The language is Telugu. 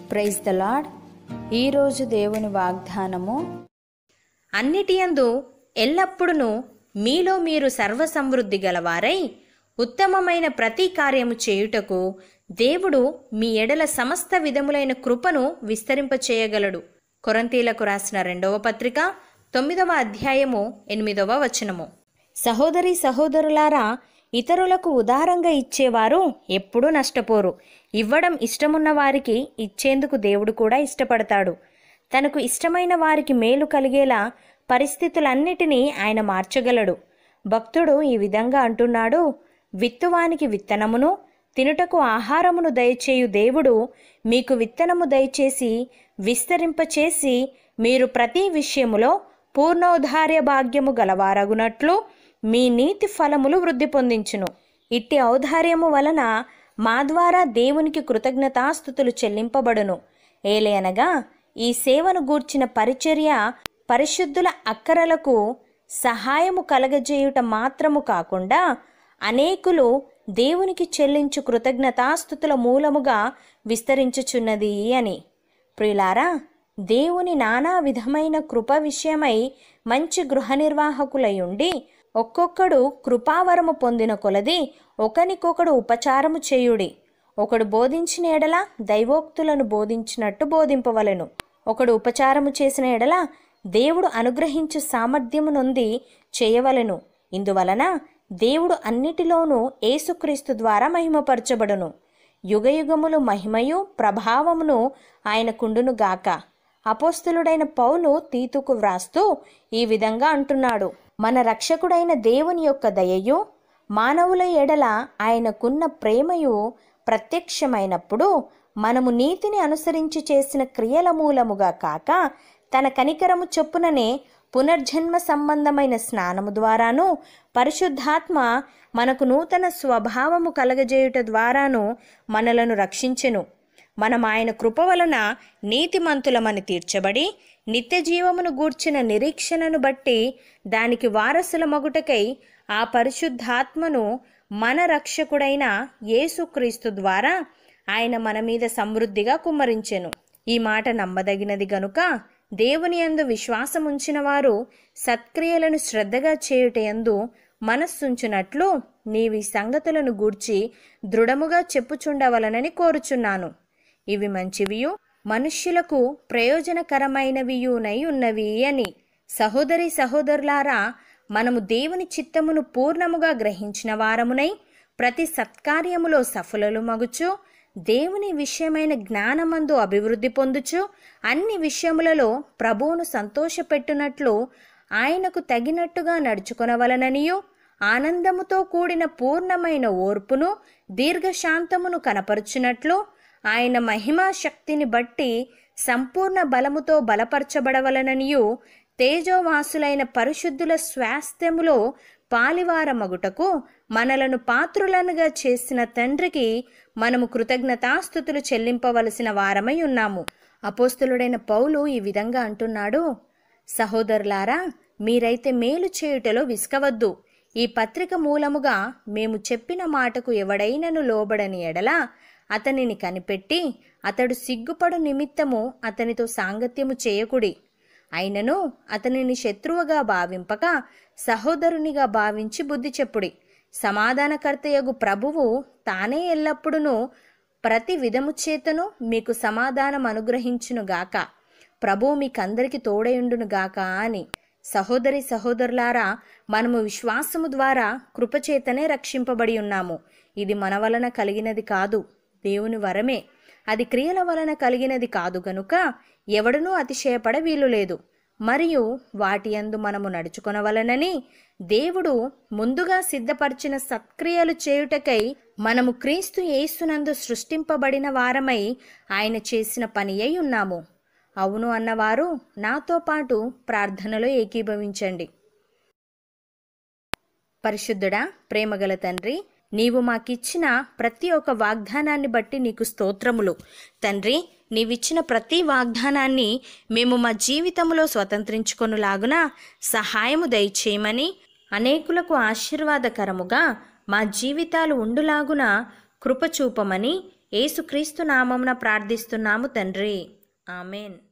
ప్రైజ్ ద లాడ్ ఈరోజు దేవుని వాగ్దానము అన్నిటియందు ఎల్లప్పుడూ మీలో మీరు సర్వసమృద్ధి గలవారై ఉత్తమమైన ప్రతి కార్యము చేయుటకు దేవుడు మీ ఎడల సమస్త విధములైన కృపను విస్తరింపచేయగలడు కొరంతీలకు రాసిన రెండవ పత్రిక తొమ్మిదవ అధ్యాయము ఎనిమిదవ వచనము సహోదరి సహోదరులారా ఇతరులకు ఉదారంగా ఇచ్చేవారు ఎప్పుడూ నష్టపోరు ఇవ్వడం ఇష్టమున్న వారికి ఇచ్చేందుకు దేవుడు కూడా ఇష్టపడతాడు తనకు ఇష్టమైన వారికి మేలు కలిగేలా పరిస్థితులన్నిటినీ ఆయన మార్చగలడు భక్తుడు ఈ విధంగా అంటున్నాడు విత్తువానికి విత్తనమును తినుటకు ఆహారమును దయచేయు దేవుడు మీకు విత్తనము దయచేసి విస్తరింపచేసి మీరు ప్రతి విషయములో పూర్ణోద్ధార్య భాగ్యము గలవారగునట్లు మీ నీతి ఫలములు వృద్ధి పొందించును ఇట్టి ఔదార్యము వలన మా ద్వారా దేవునికి కృతజ్ఞతాస్థుతులు చెల్లింపబడును ఏలయనగా ఈ సేవను గూర్చిన పరిచర్య పరిశుద్ధుల అక్కరలకు సహాయము కలగజేయుట మాత్రము కాకుండా అనేకులు దేవునికి చెల్లించు కృతజ్ఞతాస్థుతుల మూలముగా విస్తరించుచున్నది అని ప్రియులారా దేవుని నానా విధమైన కృప విషయమై మంచి గృహ నిర్వాహకులై ఉండి ఒక్కొక్కడు కృపావరము పొందిన కొలది ఒకనికొకడు ఉపచారము చేయుడి ఒకడు బోధించిన ఎడల దైవోక్తులను బోధించినట్టు బోధింపవలెను ఒకడు ఉపచారము చేసిన ఎడల దేవుడు అనుగ్రహించు సామర్థ్యము నొంది చేయవలెను ఇందువలన దేవుడు అన్నిటిలోనూ యేసుక్రీస్తు ద్వారా మహిమపరచబడును యుగయుగములు మహిమయు ప్రభావమును ఆయనకుండును గాక అపోస్తులుడైన పౌలు తీతుకు వ్రాస్తూ ఈ విధంగా అంటున్నాడు మన రక్షకుడైన దేవుని యొక్క దయయు మానవుల ఎడల ఆయనకున్న ప్రేమయు ప్రత్యక్షమైనప్పుడు మనము నీతిని అనుసరించి చేసిన క్రియల మూలముగా కాక తన కనికరము చొప్పుననే పునర్జన్మ సంబంధమైన స్నానము ద్వారాను పరిశుద్ధాత్మ మనకు నూతన స్వభావము కలగజేయుట ద్వారాను మనలను రక్షించెను మనం ఆయన కృప వలన నీతిమంతులమని తీర్చబడి నిత్య జీవమును గూర్చిన నిరీక్షణను బట్టి దానికి వారసుల మగుటకై ఆ పరిశుద్ధాత్మను మన రక్షకుడైన యేసుక్రీస్తు ద్వారా ఆయన మన మీద సమృద్ధిగా కుమ్మరించెను ఈ మాట నమ్మదగినది గనుక దేవుని యందు విశ్వాసముంచిన వారు సత్క్రియలను శ్రద్ధగా చేయుటయందు మనస్సుంచునట్లు నీవి సంగతులను గూర్చి దృఢముగా చెప్పుచుండవలనని కోరుచున్నాను ఇవి మంచివియు మనుష్యులకు ప్రయోజనకరమైనవియునై ఉన్నవి అని సహోదరి సహోదరులారా మనము దేవుని చిత్తమును పూర్ణముగా గ్రహించిన వారమునై ప్రతి సత్కార్యములో సఫలలు మగుచు దేవుని విషయమైన జ్ఞానమందు అభివృద్ధి పొందుచు అన్ని విషయములలో ప్రభువును సంతోషపెట్టునట్లు ఆయనకు తగినట్టుగా నడుచుకొనవలననియు ఆనందముతో కూడిన పూర్ణమైన ఓర్పును దీర్ఘశాంతమును కనపరుచునట్లు ఆయన మహిమా శక్తిని బట్టి సంపూర్ణ బలముతో బలపరచబడవలననియు తేజోవాసులైన పరిశుద్ధుల స్వాస్థ్యములో పాలివారమగుటకు మనలను పాత్రులనుగా చేసిన తండ్రికి మనము కృతజ్ఞతాస్థుతులు చెల్లింపవలసిన వారమై ఉన్నాము అపోస్తులుడైన పౌలు ఈ విధంగా అంటున్నాడు సహోదరులారా మీరైతే మేలు చేయుటలో విసుకవద్దు ఈ పత్రిక మూలముగా మేము చెప్పిన మాటకు ఎవడైనను లోబడని ఎడల అతనిని కనిపెట్టి అతడు సిగ్గుపడు నిమిత్తము అతనితో సాంగత్యము చేయకుడి అయినను అతనిని శత్రువుగా భావింపక సహోదరునిగా భావించి బుద్ధి చెప్పుడి సమాధానకర్తయగు ప్రభువు తానే ఎల్లప్పుడూ ప్రతి విధము చేతను మీకు సమాధానం అనుగ్రహించునుగాక ప్రభువు మీకందరికి తోడయుండునుగాక అని సహోదరి సహోదరులారా మనము విశ్వాసము ద్వారా కృపచేతనే రక్షింపబడి ఉన్నాము ఇది మన వలన కలిగినది కాదు దేవుని వరమే అది క్రియల వలన కలిగినది కాదు గనుక ఎవడునూ అతిశయపడ వీలు లేదు మరియు వాటి యందు మనము నడుచుకొనవలనని దేవుడు ముందుగా సిద్ధపరిచిన సత్క్రియలు చేయుటకై మనము క్రీస్తు యేసునందు సృష్టింపబడిన వారమై ఆయన చేసిన పని అయి ఉన్నాము అవును అన్నవారు నాతో పాటు ప్రార్థనలో ఏకీభవించండి పరిశుద్ధుడా ప్రేమగల తండ్రి నీవు మాకిచ్చిన ప్రతి ఒక్క వాగ్దానాన్ని బట్టి నీకు స్తోత్రములు తండ్రి నీవిచ్చిన ప్రతి వాగ్దానాన్ని మేము మా జీవితంలో స్వతంత్రించుకొనులాగున సహాయము దయచేయమని అనేకులకు ఆశీర్వాదకరముగా మా జీవితాలు ఉండులాగున కృపచూపమని యేసుక్రీస్తు నామమున ప్రార్థిస్తున్నాము తండ్రి ఆమెన్